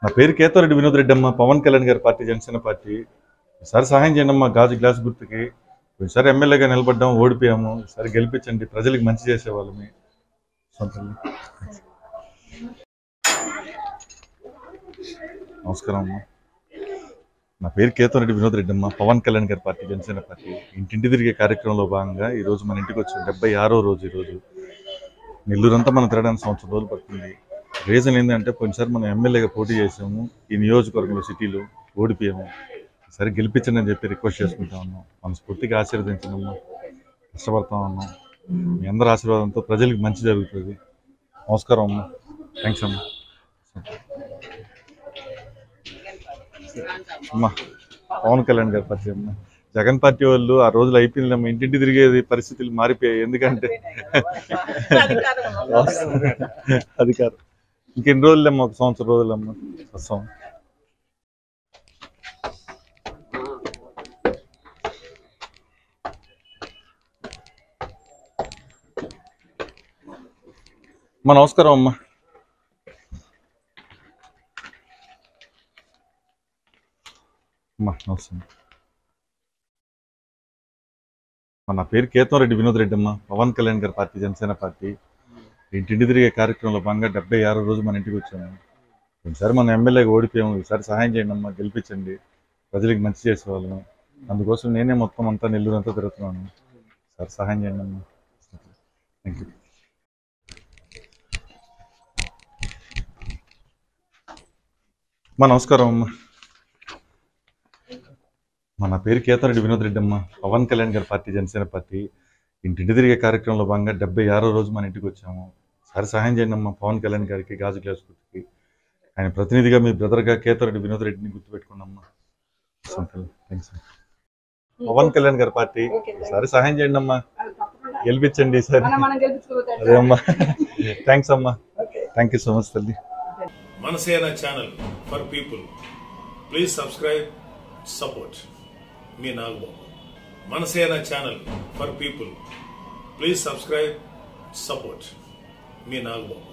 పేరు కేతారెడ్డి వినోద్ రెడ్డి అమ్మ పవన్ కళ్యాణ్ గారి పార్టీ జనసేన పార్టీ ఈసారి సహాయం చేయండి అమ్మా గాజు గ్లాస్ గుర్తుకి ఈసారి ఎమ్మెల్యేగా నిలబడ్డాము ఓడిపోయాము ఈసారి గెలిపించండి ప్రజలకు మంచి చేసేవాళ్ళమి సొంతంగా. నమస్కారం అమ్మా నా పేరు కేతరెడ్డి వినోద్ రెడ్డి అమ్మ పవన్ కళ్యాణ్ గారి పార్టీ జనసేన పార్టీ ఇంటింటి తిరిగే కార్యక్రమంలో భాగంగా ఈ రోజు మన ఇంటికి వచ్చిన డెబ్బై ఆరో రోజు ఈరోజు నెల్లూరంతా మనం తిరగడానికి సంవత్సరం రోజులు పడుతుంది రీజన్ ఏంటంటే పోయినసారి మనం ఎమ్మెల్యేగా పోటీ చేసాము ఈ నియోజకవర్గంలో సిటీలో ఓడిపోయాము సరే గెలిపించండి అని చెప్పి రిక్వెస్ట్ చేసుకుంటా ఉన్నాం మనస్ఫూర్తిగా ఆశీర్వదించడమ్మా కష్టపడతా ఉన్నాం మీ అందరి ఆశీర్వాదంతో ప్రజలకు మంచి జరుగుతుంది నమస్కారం అమ్మా థ్యాంక్స్ అమ్మా అమ్మా పవన్ కళ్యాణ్ గారి పరిచయం అమ్మా జగన్ పార్టీ వాళ్ళు ఆ రోజులు అయిపోయిందమ్మా ఇంటింటి తిరిగేది పరిస్థితులు మారిపోయాయి ఎందుకంటే అధికారం ఇంకెన్ని రోజులమ్మా ఒక సంవత్సరం రోజులమ్మా వస్తాం అమ్మా నమస్కారం అమ్మా అమ్మా నమస్తే అమ్మా, నా పేరు కేతంరెడ్డి వినోద్ రెడ్డి అమ్మ పవన్ కళ్యాణ్ గారి పార్టీ జనసేన పార్టీ ఇంటింటి తిరిగే కార్యక్రమంలో భాగంగా డెబ్బై ఆరో రోజు మన ఇంటికి వచ్చాము ఈసారి మన ఎమ్మెల్యేగా ఓడిపోయాము ఈసారి సహాయం చేయండి అమ్మా గెలిపించండి ప్రజలకు మంచి చేసేవాళ్ళము అందుకోసం నేనే మొత్తం అంతా నెల్లూరు అంతా తిరుగుతున్నాను సార్ సహాయం చేయండి అమ్మా థ్యాంక్ యూ అమ్మా నమస్కారం అమ్మా మన పేరు కేతారెడ్డి వినోద్ రెడ్డి అమ్మ పవన్ కళ్యాణ్ గారి పార్టీ జనసేన పార్టీ ఇంటింటి తిరిగే కార్యక్రమంలో భాగంగా డెబ్బై ఆరో రోజు మన ఇంటికి వచ్చాము సారి సహాయం చేయండి అమ్మా పవన్ కళ్యాణ్ గారికి గాజు గ్లాస్ గుర్తుకి ఆయన ప్రతినిధిగా మీ బ్రదర్గా కేతారెడ్డి వినోద్ రెడ్డిని గుర్తుపెట్టుకున్నామ్మా థ్యాంక్స్ పవన్ కళ్యాణ్ గారి పార్టీ సారి సహాయం చేయండి అమ్మా గెలిపించండి సార్ మనం మనం గెలిపించుకోవచ్చు అదే అమ్మా థ్యాంక్స్ అమ్మా థ్యాంక్ యూ సో మచ్ తల్లి Manasena channel for people please subscribe support మీ Nagababu Manasena channel for people please subscribe support మీ నాగబాబు